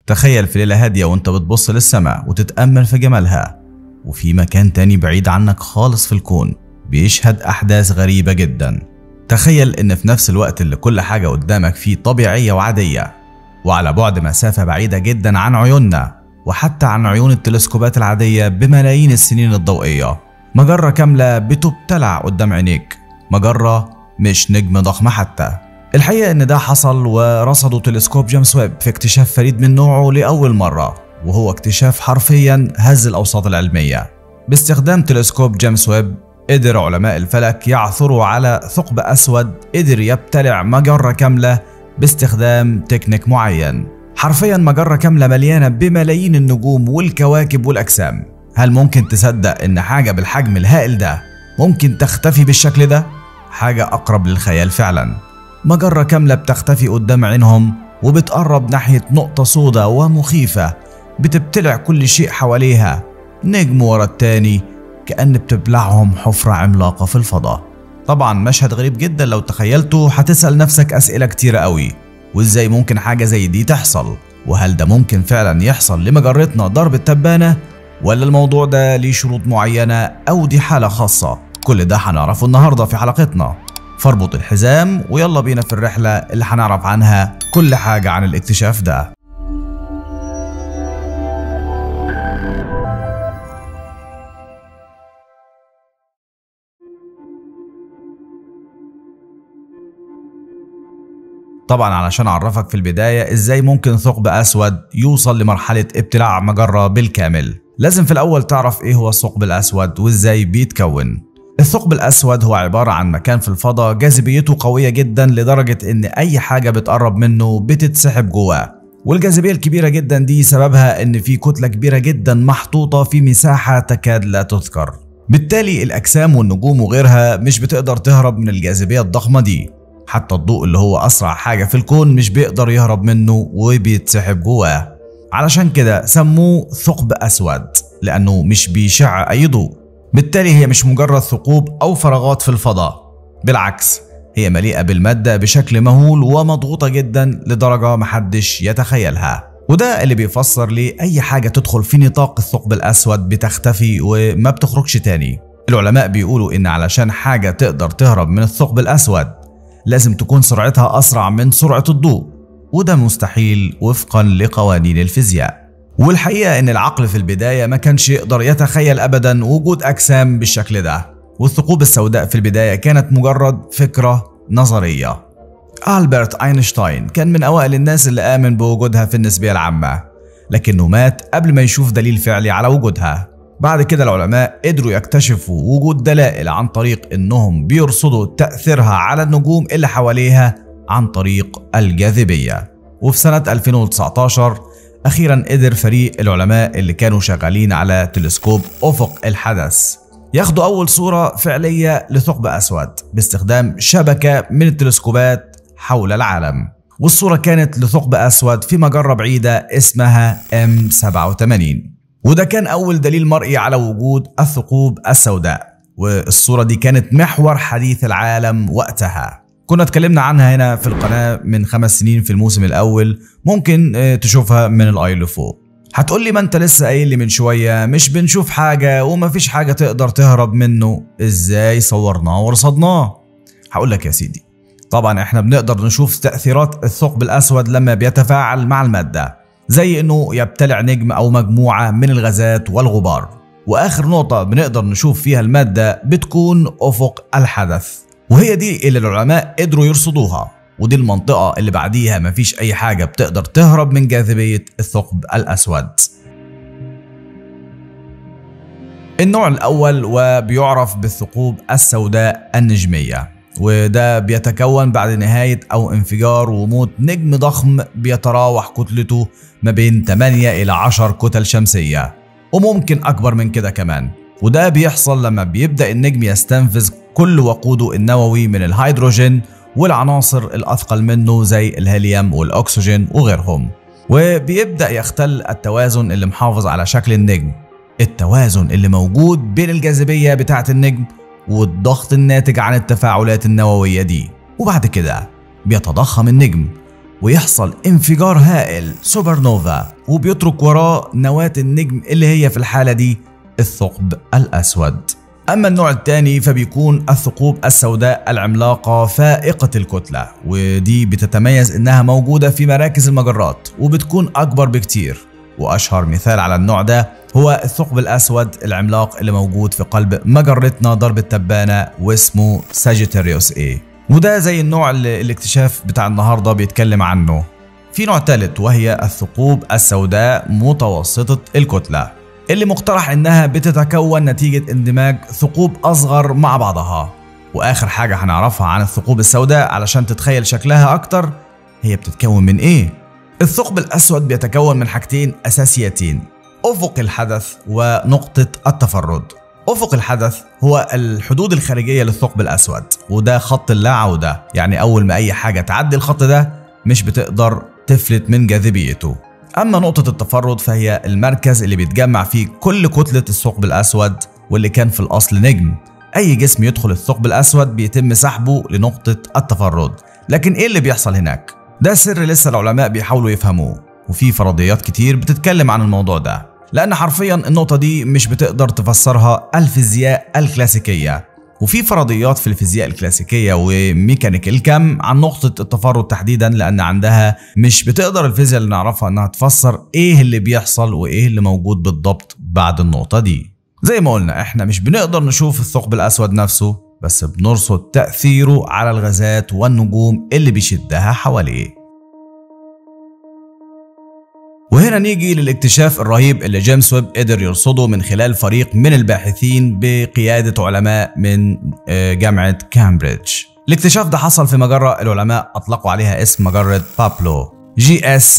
تخيل في ليلة هادية وانت بتبص للسماء وتتأمل في جمالها وفي مكان تاني بعيد عنك خالص في الكون بيشهد أحداث غريبة جدا تخيل إن في نفس الوقت اللي كل حاجة قدامك فيه طبيعية وعادية وعلى بعد مسافة بعيدة جدا عن عيوننا وحتى عن عيون التلسكوبات العادية بملايين السنين الضوئية مجرة كاملة بتبتلع قدام عينيك مجرة مش نجم ضخم حتى الحقيقة إن ده حصل ورصدوا تلسكوب جيمس ويب في اكتشاف فريد من نوعه لأول مرة وهو اكتشاف حرفيا هز الأوساط العلمية باستخدام تلسكوب جيمس ويب قدر علماء الفلك يعثروا على ثقب أسود قدر يبتلع مجرة كاملة باستخدام تكنيك معين حرفيا مجرة كاملة مليانة بملايين النجوم والكواكب والأجسام هل ممكن تصدق إن حاجة بالحجم الهائل ده ممكن تختفي بالشكل ده؟ حاجة أقرب للخيال فعلا مجرة كاملة بتختفي قدام عينهم وبتقرب ناحية نقطة سوداء ومخيفة بتبتلع كل شيء حواليها نجم ورا التاني كأن بتبلعهم حفرة عملاقة في الفضاء طبعا مشهد غريب جدا لو تخيلته هتسأل نفسك أسئلة كتيرة قوي وإزاي ممكن حاجة زي دي تحصل وهل ده ممكن فعلا يحصل لمجرتنا ضرب التبانة ولا الموضوع ده ليه شروط معينة أو دي حالة خاصة كل ده هنعرفه النهاردة في حلقتنا فاربط الحزام ويلا بينا في الرحلة اللي هنعرف عنها كل حاجة عن الاكتشاف ده طبعا علشان اعرفك في البداية ازاي ممكن ثقب اسود يوصل لمرحلة ابتلاع مجرة بالكامل لازم في الاول تعرف ايه هو الثقب الاسود وازاي بيتكون الثقب الاسود هو عبارة عن مكان في الفضاء جاذبيته قوية جدا لدرجة ان اي حاجة بتقرب منه بتتسحب جواه والجاذبية الكبيرة جدا دي سببها ان في كتلة كبيرة جدا محطوطة في مساحة تكاد لا تذكر بالتالي الاجسام والنجوم وغيرها مش بتقدر تهرب من الجاذبية الضخمة دي حتى الضوء اللي هو أسرع حاجة في الكون مش بيقدر يهرب منه وبيتسحب جواه علشان كده سموه ثقب أسود لأنه مش بيشع أي ضوء بالتالي هي مش مجرد ثقوب أو فراغات في الفضاء بالعكس هي مليئة بالمادة بشكل مهول ومضغوطة جدا لدرجة محدش يتخيلها وده اللي بيفسر ليه أي حاجة تدخل في نطاق الثقب الأسود بتختفي وما بتخرجش تاني العلماء بيقولوا إن علشان حاجة تقدر تهرب من الثقب الأسود لازم تكون سرعتها أسرع من سرعة الضوء وده مستحيل وفقا لقوانين الفيزياء والحقيقة إن العقل في البداية ما كانش يقدر يتخيل أبدا وجود أجسام بالشكل ده والثقوب السوداء في البداية كانت مجرد فكرة نظرية ألبرت أينشتاين كان من أوائل الناس اللي آمن بوجودها في النسبية العامة لكنه مات قبل ما يشوف دليل فعلي على وجودها بعد كده العلماء قدروا يكتشفوا وجود دلائل عن طريق انهم بيرصدوا تأثيرها على النجوم اللي حواليها عن طريق الجاذبية وفي سنة 2019 أخيرا قدر فريق العلماء اللي كانوا شغالين على تلسكوب أفق الحدث ياخدوا أول صورة فعلية لثقب أسود باستخدام شبكة من التلسكوبات حول العالم والصورة كانت لثقب أسود في مجرة بعيدة اسمها M87 وده كان أول دليل مرئي على وجود الثقوب السوداء والصورة دي كانت محور حديث العالم وقتها كنا اتكلمنا عنها هنا في القناة من خمس سنين في الموسم الأول ممكن تشوفها من الآي اللي فوق هتقول لي ما انت لسه قايل لي من شوية مش بنشوف حاجة ومفيش حاجة تقدر تهرب منه ازاي صورناه ورصدناه هقول لك يا سيدي طبعا احنا بنقدر نشوف تأثيرات الثقب الأسود لما بيتفاعل مع المادة زي انه يبتلع نجم او مجموعه من الغازات والغبار واخر نقطه بنقدر نشوف فيها الماده بتكون افق الحدث وهي دي اللي العلماء قدروا يرصدوها ودي المنطقه اللي بعديها مفيش اي حاجه بتقدر تهرب من جاذبيه الثقب الاسود النوع الاول وبيعرف بالثقوب السوداء النجميه وده بيتكون بعد نهاية أو انفجار وموت نجم ضخم بيتراوح كتلته ما بين 8 إلى 10 كتل شمسية وممكن أكبر من كده كمان وده بيحصل لما بيبدأ النجم يستنفذ كل وقوده النووي من الهيدروجين والعناصر الأثقل منه زي الهيليوم والأكسجين وغيرهم وبيبدأ يختل التوازن اللي محافظ على شكل النجم التوازن اللي موجود بين الجاذبية بتاعة النجم والضغط الناتج عن التفاعلات النووية دي وبعد كده بيتضخم النجم ويحصل انفجار هائل سوبر نوفا وبيترك وراه نواة النجم اللي هي في الحالة دي الثقب الأسود أما النوع الثاني فبيكون الثقوب السوداء العملاقة فائقة الكتلة ودي بتتميز إنها موجودة في مراكز المجرات وبتكون أكبر بكتير وأشهر مثال على النوع ده هو الثقب الأسود العملاق اللي موجود في قلب مجرتنا درب التبانة واسمه ساجيتاريوس A وده زي النوع اللي الاكتشاف بتاع النهاردة بيتكلم عنه في نوع ثالث وهي الثقوب السوداء متوسطة الكتلة اللي مقترح انها بتتكون نتيجة اندماج ثقوب اصغر مع بعضها واخر حاجة هنعرفها عن الثقوب السوداء علشان تتخيل شكلها اكتر هي بتتكون من ايه الثقب الاسود بيتكون من حاجتين اساسيتين افق الحدث ونقطة التفرد افق الحدث هو الحدود الخارجية للثقب الاسود وده خط اللا عودة يعني اول ما اي حاجة تعدي الخط ده مش بتقدر تفلت من جاذبيته أما نقطة التفرد فهي المركز اللي بيتجمع فيه كل كتلة الثقب الأسود واللي كان في الأصل نجم أي جسم يدخل الثقب الأسود بيتم سحبه لنقطة التفرد لكن إيه اللي بيحصل هناك؟ ده سر لسه العلماء بيحاولوا يفهموه وفي فرضيات كتير بتتكلم عن الموضوع ده لأن حرفيا النقطة دي مش بتقدر تفسرها الفيزياء الكلاسيكية وفي فرضيات في الفيزياء الكلاسيكية وميكانيك الكم عن نقطة التفرد تحديدا لأن عندها مش بتقدر الفيزياء اللي نعرفها إنها تفسر إيه اللي بيحصل وإيه اللي موجود بالضبط بعد النقطة دي زي ما قلنا إحنا مش بنقدر نشوف الثقب الأسود نفسه بس بنرصد تأثيره على الغازات والنجوم اللي بيشدها حواليه وهنا نيجي للاكتشاف الرهيب اللي جيمس ويب قدر يرصده من خلال فريق من الباحثين بقيادة علماء من جامعة كامبريدج الاكتشاف ده حصل في مجرة العلماء أطلقوا عليها اسم مجرة بابلو جي اس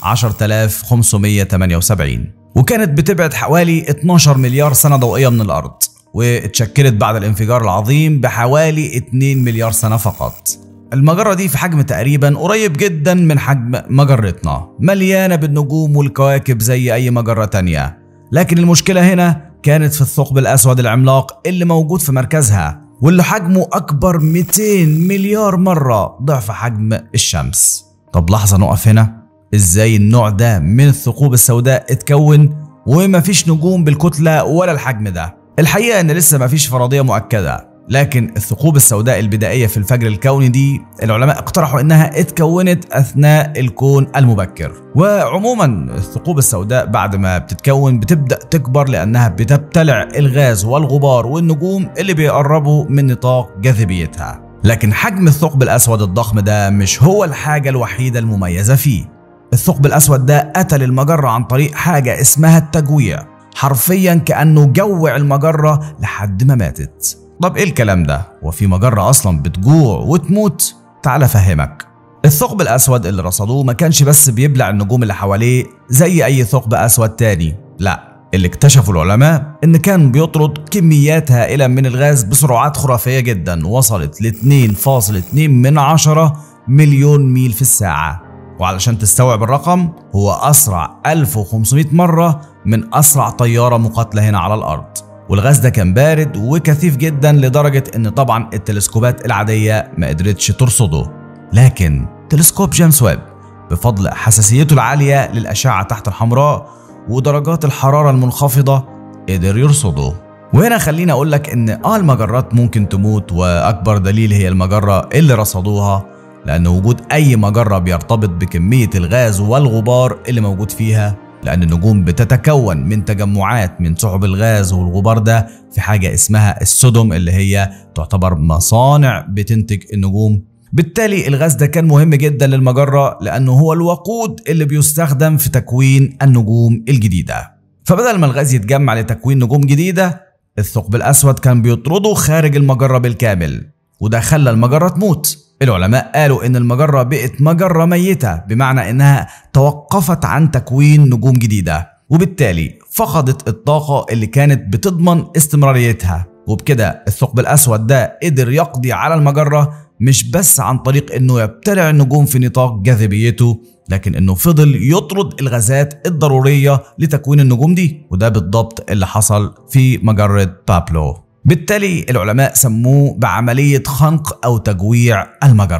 10578 وكانت بتبعد حوالي 12 مليار سنة ضوئية من الأرض واتشكلت بعد الانفجار العظيم بحوالي 2 مليار سنة فقط المجرة دي في حجم تقريبا قريب جدا من حجم مجرتنا مليانة بالنجوم والكواكب زي أي مجرة تانية لكن المشكلة هنا كانت في الثقب الأسود العملاق اللي موجود في مركزها واللي حجمه أكبر 200 مليار مرة ضعف حجم الشمس طب لحظة نقف هنا إزاي النوع ده من الثقوب السوداء اتكون ومفيش نجوم بالكتلة ولا الحجم ده الحقيقة إن لسه مفيش فرضية مؤكدة لكن الثقوب السوداء البدائية في الفجر الكوني دي العلماء اقترحوا انها اتكونت اثناء الكون المبكر وعموما الثقوب السوداء بعد ما بتتكون بتبدأ تكبر لانها بتبتلع الغاز والغبار والنجوم اللي بيقربوا من نطاق جاذبيتها لكن حجم الثقب الاسود الضخم ده مش هو الحاجة الوحيدة المميزة فيه الثقب الاسود ده قتل المجرة عن طريق حاجة اسمها التجويع حرفيا كأنه جوع المجرة لحد ما ماتت طب ايه الكلام ده؟ وفي مجرة أصلا بتجوع وتموت؟ تعال أفهمك. الثقب الأسود اللي رصدوه ما كانش بس بيبلع النجوم اللي حواليه زي أي ثقب أسود تاني، لأ، اللي اكتشفوا العلماء إن كان بيطرد كميات هائلة من الغاز بسرعات خرافية جدا وصلت ل 2.2 من عشرة مليون ميل في الساعة. وعلشان تستوعب الرقم هو أسرع 1500 مرة من أسرع طيارة مقاتلة هنا على الأرض. والغاز ده كان بارد وكثيف جدا لدرجة ان طبعا التلسكوبات العادية ما قدرتش ترصده لكن تلسكوب جيمس ويب بفضل حساسيته العالية للأشعة تحت الحمراء ودرجات الحرارة المنخفضة قدر يرصده وهنا خليني اقول لك ان اه المجرات ممكن تموت واكبر دليل هي المجرة اللي رصدوها لان وجود اي مجرة بيرتبط بكمية الغاز والغبار اللي موجود فيها لأن النجوم بتتكون من تجمعات من سحب الغاز والغبار ده في حاجة اسمها السدم اللي هي تعتبر مصانع بتنتج النجوم بالتالي الغاز ده كان مهم جدا للمجرة لأنه هو الوقود اللي بيستخدم في تكوين النجوم الجديدة فبدل ما الغاز يتجمع لتكوين نجوم جديدة الثقب الأسود كان بيطرده خارج المجرة بالكامل وده خلى المجرة تموت العلماء قالوا ان المجرة بقت مجرة ميتة بمعنى انها توقفت عن تكوين نجوم جديدة وبالتالي فقدت الطاقة اللي كانت بتضمن استمراريتها وبكده الثقب الأسود ده قدر يقضي على المجرة مش بس عن طريق انه يبتلع النجوم في نطاق جاذبيته لكن انه فضل يطرد الغازات الضرورية لتكوين النجوم دي وده بالضبط اللي حصل في مجرة بابلو بالتالي العلماء سموه بعملية خنق أو تجويع المجرة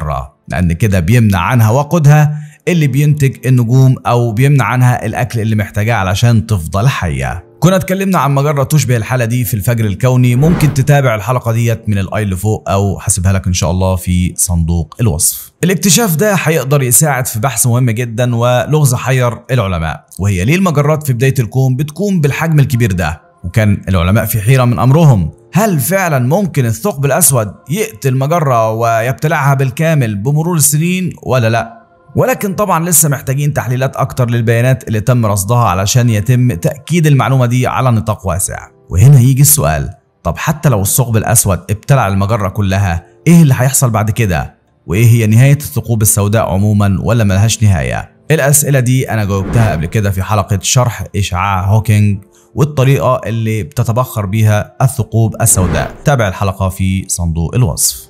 لأن كده بيمنع عنها وقودها اللي بينتج النجوم أو بيمنع عنها الأكل اللي محتاجاه علشان تفضل حية كنا اتكلمنا عن مجرة تشبه الحالة دي في الفجر الكوني ممكن تتابع الحلقة ديت من الاي اللي فوق او هسيبها لك ان شاء الله في صندوق الوصف الاكتشاف ده هيقدر يساعد في بحث مهم جدا ولغز حير العلماء وهي ليه المجرات في بداية الكون بتكون بالحجم الكبير ده وكان العلماء في حيرة من امرهم هل فعلا ممكن الثقب الاسود يقتل مجرة ويبتلعها بالكامل بمرور السنين ولا لا ولكن طبعا لسه محتاجين تحليلات اكتر للبيانات اللي تم رصدها علشان يتم تأكيد المعلومة دي على نطاق واسع وهنا يجي السؤال طب حتى لو الثقب الأسود ابتلع المجرة كلها ايه اللي هيحصل بعد كده وايه هي نهاية الثقوب السوداء عموما ولا ملهاش نهاية الأسئلة دي أنا جاوبتها قبل كده في حلقة شرح إشعاع هوكينج والطريقة اللي بتتبخر بيها الثقوب السوداء تابع الحلقة في صندوق الوصف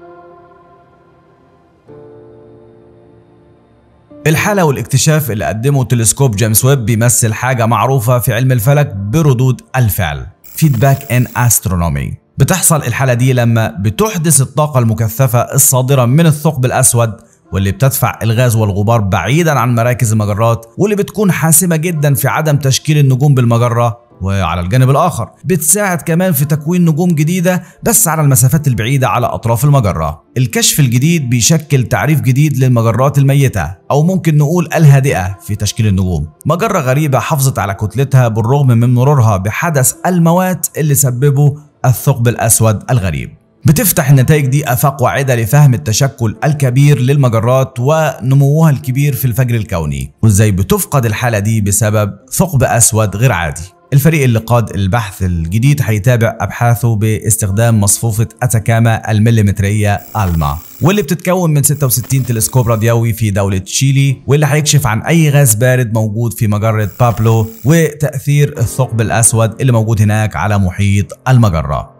الحالة والاكتشاف اللي قدمه تلسكوب جيمس ويب بيمثل حاجة معروفة في علم الفلك بردود الفعل فيدباك ان استرونومي بتحصل الحالة دي لما بتحدث الطاقة المكثفة الصادرة من الثقب الأسود واللي بتدفع الغاز والغبار بعيدا عن مراكز المجرات واللي بتكون حاسمة جدا في عدم تشكيل النجوم بالمجرة وعلى الجانب الآخر بتساعد كمان في تكوين نجوم جديدة بس على المسافات البعيدة على أطراف المجرة الكشف الجديد بيشكل تعريف جديد للمجرات الميتة أو ممكن نقول الهادئة في تشكيل النجوم مجرة غريبة حافظت على كتلتها بالرغم من مرورها بحدث الموات اللي سببه الثقب الأسود الغريب بتفتح النتائج دي آفاق واعدة لفهم التشكل الكبير للمجرات ونموها الكبير في الفجر الكوني وازاي بتفقد الحالة دي بسبب ثقب أسود غير عادي الفريق اللي قاد البحث الجديد هيتابع ابحاثه باستخدام مصفوفه اتاكاما المليمتريه الما واللي بتتكون من 66 تلسكوب راديوي في دوله تشيلي واللي هيكشف عن اي غاز بارد موجود في مجره بابلو وتاثير الثقب الاسود اللي موجود هناك على محيط المجره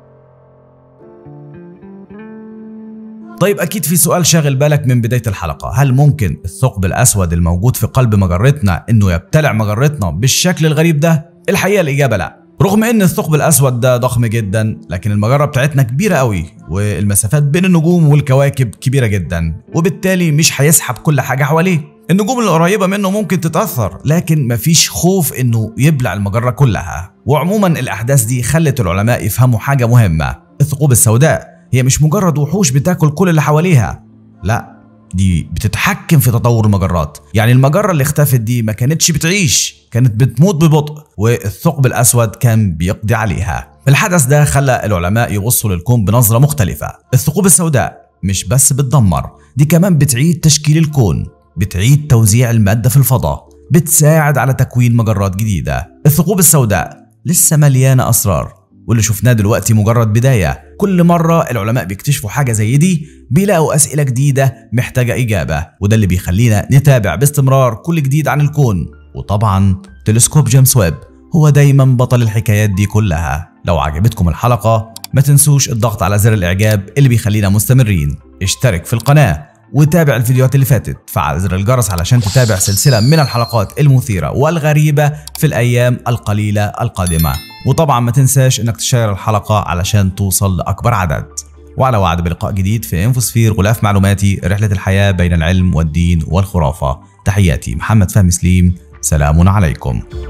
طيب اكيد في سؤال شاغل بالك من بدايه الحلقه هل ممكن الثقب الاسود الموجود في قلب مجرتنا انه يبتلع مجرتنا بالشكل الغريب ده الحقيقه الاجابه لا رغم ان الثقب الاسود ده ضخم جدا لكن المجره بتاعتنا كبيره قوي والمسافات بين النجوم والكواكب كبيره جدا وبالتالي مش هيسحب كل حاجه حواليه النجوم القريبه منه ممكن تتاثر لكن مفيش خوف انه يبلع المجره كلها وعموما الاحداث دي خلت العلماء يفهموا حاجه مهمه الثقوب السوداء هي مش مجرد وحوش بتاكل كل اللي حواليها لا دي بتتحكم في تطور المجرات يعني المجرة اللي اختفت دي ما كانتش بتعيش كانت بتموت ببطء والثقب الأسود كان بيقضي عليها الحدث ده خلى العلماء يبصوا للكون بنظرة مختلفة الثقوب السوداء مش بس بتدمر دي كمان بتعيد تشكيل الكون بتعيد توزيع المادة في الفضاء بتساعد على تكوين مجرات جديدة الثقوب السوداء لسه مليانة أسرار واللي شفناه دلوقتي مجرد بداية كل مرة العلماء بيكتشفوا حاجة زي دي بيلاقوا أسئلة جديدة محتاجة إجابة وده اللي بيخلينا نتابع باستمرار كل جديد عن الكون وطبعا تلسكوب جيمس ويب هو دايما بطل الحكايات دي كلها لو عجبتكم الحلقة ما تنسوش الضغط على زر الإعجاب اللي بيخلينا مستمرين اشترك في القناة وتابع الفيديوهات اللي فاتت فعل زر الجرس علشان تتابع سلسلة من الحلقات المثيرة والغريبة في الأيام القليلة القادمة وطبعا ما تنساش انك تشير الحلقة علشان توصل لأكبر عدد وعلى وعد بلقاء جديد في انفوسفير غلاف معلوماتي رحلة الحياة بين العلم والدين والخرافة تحياتي محمد فهمي سليم سلام عليكم